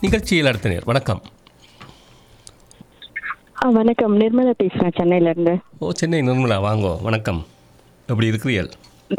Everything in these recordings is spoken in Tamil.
நிகழ்ச்சியில் அடுத்த நேர் வணக்கம் ஆ வணக்கம் நிர்மலா பேசுகிறேன் சென்னையிலேருந்து ஓ சென்னை நிர்மலா வாங்கோ வணக்கம் எப்படி இருக்கிறீர்கள்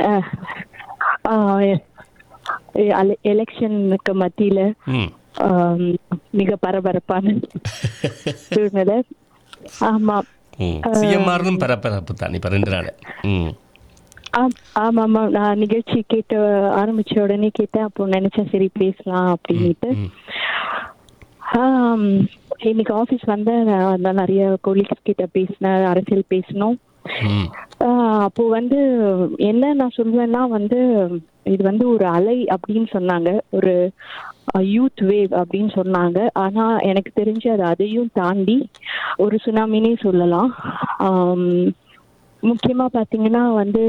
எலெக்ஷனுக்கு மத்தியில் ம் மிக பரபரப்பான சூழ்நிலை ஆமாம் ம் சிஎம்ஆர்னும் பரபரப்பு தான் இப்போ ரெண்டு நாள் ம் ஆம் ஆமாம் ஆமாம் நான் நிகழ்ச்சி கேட்ட ஆரம்பிச்ச உடனே கேட்டேன் அப்போ நினைச்சேன் சரி பேசலாம் அப்படின்ட்டு ம் ஆம், இன்னைக்கு ஆஃபீஸ் வந்தேன் நான் நான் நிறைய கொலீக்ஸ் கிட்ட பேசினேன் அரசியல் பேசணும் ம் ஆஹ் அப்போ வந்து என்ன நான் சொல்வேன்னா வந்து இது வந்து ஒரு அலை அப்படின்னு சொன்னாங்க ஒரு யூத் வேவ் அப்படின்னு சொன்னாங்க ஆனா எனக்கு தெரிஞ்சு அது அதையும் தாண்டி ஒரு சுனாமினே சொல்லலாம் ஆம், முக்கியமா பாத்தீங்கன்னா வந்து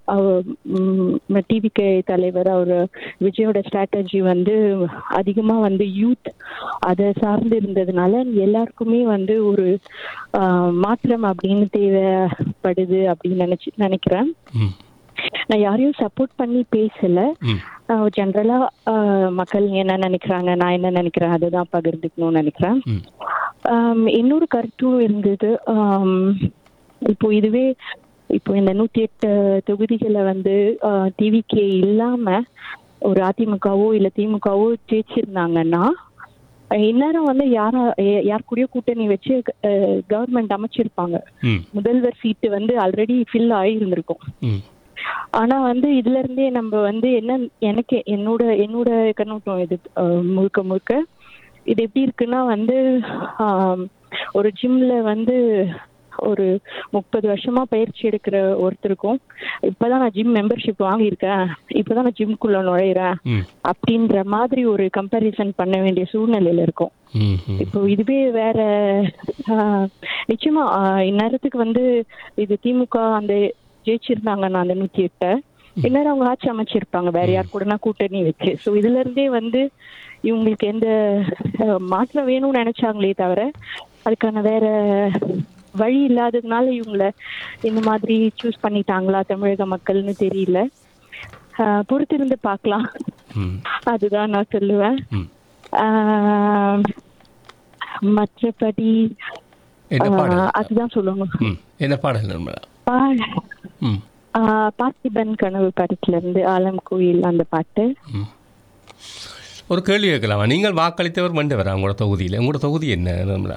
டிவிகே தலைவர் அவர் விஜயோட ஸ்ட்ராட்டஜி வந்து அதிகமா வந்து யூத் அதை சார்ந்து இருந்ததுனால எல்லாருக்குமே வந்து ஒரு ஆஹ், மாற்றம் அப்படின்னு தேவைப்படுது அப்படின்னு நினைச்சு நினைக்கிறேன் ம் நான் யாரையும் சப்போர்ட் பண்ணி பேசல ம் ஜென்ரலா மக்கள் என்ன நினைக்கிறாங்க நான் என்ன நினைக்கிறேன் அதை தான் பகிர்ந்துக்கணும்னு நினைக்கிறேன் ம் ஆம், இன்னொரு கருத்தும் இருந்தது ஆம், இப்போ இதுவே இப்போ இந்த நூத்தி எட்டு தொகுதிகளை வந்து டிவிகே இல்லாம ஒரு அதிமுகவோ இல்ல திமுகவோ ஜெயிச்சிருந்தாங்கன்னா அஹ், இந்நேரம் வந்து யாரா ய- யார் கூடயோ கூட்டணி வச்சு கவர்மெண்ட் அமைச்சிருப்பாங்க ம் முதல்வர் சீட்டு வந்து ஆல்ரெடி ஃபில் ஆகியிருந்திருக்கும் ம் ஆனா வந்து இதுல இருந்தே நம்ம வந்து என்ன எனக்கு என்னோட என்னோட கண்ணோட்டம் இது அஹ், முழுக்க முழுக்க இது எப்படி இருக்குன்னா வந்து ஆம், ஒரு ஜிம்ல வந்து ஒரு முப்பது வருஷமா பயிற்சி எடுக்கிற ஒருத்தருக்கும் இப்பதான் நான் ஜிம் மெம்பர்ஷிப் வாங்கியிருக்கேன் இப்பதான் நான் ஜிம்குள்ள நுழையிறேன் ம் அப்படின்ற மாதிரி ஒரு கம்பேரிசன் பண்ண வேண்டிய சூழ்நிலையில இருக்கும் ம் ம் இப்போ இதுவே வேற ஆஹ், நிச்சயமா ஆஹ், இந்நேரத்துக்கு வந்து இது திமுக அந்த ஜெயிச்சிருந்தாங்கன்னா அந்த நூத்தி எட்ட இந்நேரம் அவங்க ஆட்சி அமைச்சிருப்பாங்க வேற யார் கூடனா கூட்டணி வச்சு ஸோ இதுல இருந்தே வந்து இவங்களுக்கு எந்த ஆஹ், மாற்றம் வேணும்னு நினைச்சாங்களே தவிர அதுக்கான வேற வழி இல்லாததுனால இவங்கள இந்த மாதிரி சூஸ் பண்ணிட்டாங்களா தமிழக மக்கள்னு தெரியல ஆஹ், பொறுத்திருந்து பார்க்கலாம் ம் அதுதான் நான் சொல்லுவேன் ம் ஆஹ் மற்றபடி என்ன ஆஹ் பாடல் அதுதான் சொல்லணும் ம் என்ன பாடல் நிர்மலா பா- ம் ஆஹ் பார்த்திபன் கனவு படத்துல இருந்து ஆலம் கோயில் அந்த பாட்டு ம் ஒரு கேள்வி கேட்கலாமா நீங்கள் வாக்களித்தவர் மண்டவர் உங்களோட தொகுதியில் உங்களோட தொகுதி என்ன நிர்மலா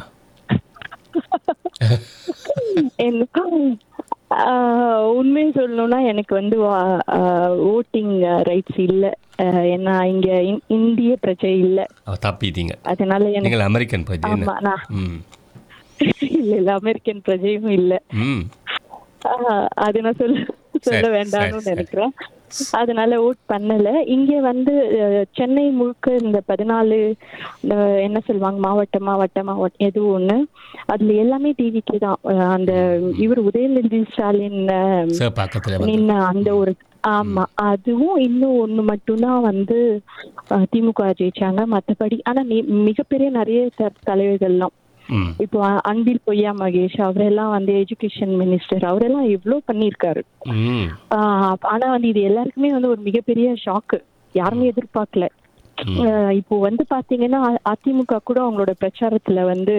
எனக்கு ஆஹ் உண்மையை சொல்லணும்னா எனக்கு வந்து ஓட்டிங் ரைட்ஸ் இல்லை ஏன்னா இங்க இந்- இந்திய பிரஜை இல்லை அவ தப்பிட்டீங்க அதனால எனக்கு நீங்கள் அமெரிக்கன் பிரஜை என்ன ஆமா நான் ம் இல்ல இல்ல அமெரிக்கன் பிரஜையும் இல்லை ம் ஆஹ் அது நான் சொல்ல சொல்ல சரி, வேண்டாம்னு சரி, சரி. நினைக்கிறேன் அதனால ஓட் பண்ணல இங்க வந்து அஹ், சென்னை முழுக்க இந்த பதினாலு இந்த என்ன சொல்லுவாங்க மாவட்டம் மாவட்டம் மாவட்டம் எது ஒண்ணு அதுல எல்லாமே டிவிக்கு தான் அஹ், அந்த இவர் உதயநிதி ஸ்டாலின் அஹ், சேப்பாக்கத்தில் வந்து நின்ன அந்த ஒரு ஆமா அதுவும் இன்னும் ஒண்ணு மட்டும்தான் வந்து அஹ், திமுக ஜெயிச்சாங்க மத்தபடி ஆனா மி- மிகப்பெரிய நிறைய த- தலைவர்கள்லாம் ம் இப்போ அ- அன்பில் பொய்யா மகேஷ் அவரெல்லாம் வந்து எஜுகேஷன் மினிஸ்டர் அவரெல்லாம் எவ்வளோ பண்ணியிருக்காரு ம் ஆஹ் ஆனா வந்து இது எல்லாருக்குமே வந்து ஒரு மிகப்பெரிய ஷாக்கு யாருமே எதிர்பார்க்கல ம். ஆஹ் இப்போ வந்து பாத்தீங்கன்னா அ- அதிமுக கூட அவங்களோட பிரச்சாரத்துல வந்து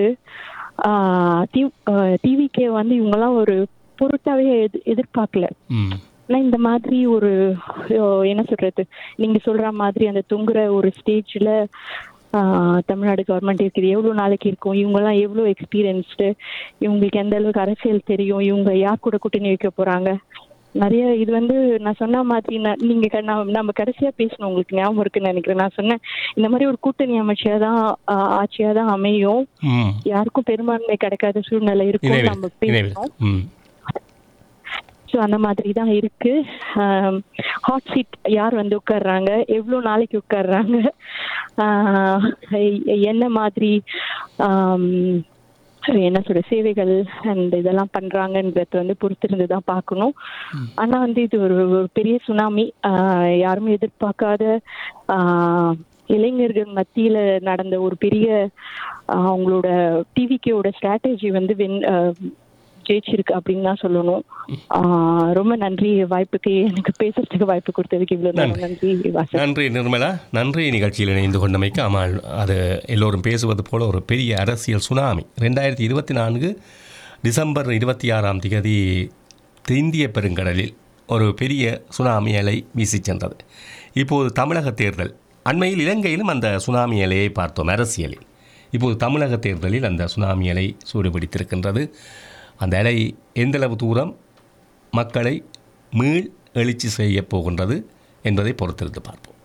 டிவிக்கே வந்து இவங்கெல்லாம் ஒரு பொருட்டாவே எது- எதிர்பார்க்கல ம் ஆனா இந்த மாதிரி ஒரு அஹ், என்ன சொல்றது நீங்க சொல்ற மாதிரி அந்த தொங்குற ஒரு ஸ்டேஜ்ல தமிழ்நாடு கவர்மெண்ட் இருக்குது எவ்வளவு நாளைக்கு இருக்கும் இவங்க எல்லாம் எவ்வளவு எக்ஸ்பீரியன்ஸ்டு இவங்களுக்கு எந்த அளவுக்கு அரசியல் தெரியும் இவங்க யார் கூட கூட்டணி வைக்க போறாங்க நிறைய இது வந்து நான் சொன்ன மாதிரி நான் நீங்க க- நான் நம்ம கடைசியா பேசணும் உங்களுக்கு ஞாபகம் இருக்குன்னு நினைக்கிறேன் நான் சொன்னேன் இந்த மாதிரி ஒரு கூட்டணி அமைச்சியா தான் ஆட்சியா தான் அமையும் ம் யாருக்கும் பெரும்பான்மை கிடைக்காத சூழ்நிலை இருக்கும் இணைவில் நம்ம இணைவில் பேசணும் ம் ஸோ அந்த மாதிரி தான் இருக்கு ஹாட் சீட் யார் வந்து உட்கார்றாங்க எவ்வளோ நாளைக்கு உட்கார்றாங்க ஆஹ் எ- என்ன மாதிரி ஆம், என்ன சொல்ற சேவைகள் அண்ட் இதெல்லாம் பண்றாங்கன்றத வந்து பொறுத்திருந்து தான் பார்க்கணும் ஆனா வந்து இது ஒரு ஒரு பெரிய சுனாமி ஆஹ் யாருமே எதிர்பார்க்காத ஆஹ் இளைஞர்கள் மத்தியில நடந்த ஒரு பெரிய ஆஹ் அவங்களோட டிவிக்கோட ஸ்ட்ராட்டஜி வந்து வென் ஆஹ் ஜெயிச்சிருக்கு அப்படின்னு தான் சொல்லணும் ஆஹ் ரொம்ப நன்றி வாய்ப்புக்கு எனக்கு பேசுறதுக்கு வாய்ப்பு கொடுத்ததுக்கு இவ்வளவு நேரம் நன்றி வாசன் நன்றி நிர்மலா நன்றி நிகழ்ச்சியில் இணைந்து கொண்டமைக்கு ஆமால் அது எல்லோரும் பேசுவது போல ஒரு பெரிய அரசியல் சுனாமி ரெண்டாயிரத்தி இருபத்தி நான்கு டிசம்பர் இருபத்தி ஆறாம் தேதி இந்திய பெருங்கடலில் ஒரு பெரிய சுனாமி அலை வீசி சென்றது இப்போது தமிழக தேர்தல் அண்மையில் இலங்கையிலும் அந்த சுனாமி அலையை பார்த்தோம் அரசியலில் இப்போது தமிழக தேர்தலில் அந்த சுனாமி அலை சூடுபிடித்திருக்கின்றது அந்த அலை எந்தளவு தூரம் மக்களை மீள் எழுச்சி செய்யப் போகின்றது என்பதை பொறுத்திருந்து பார்ப்போம்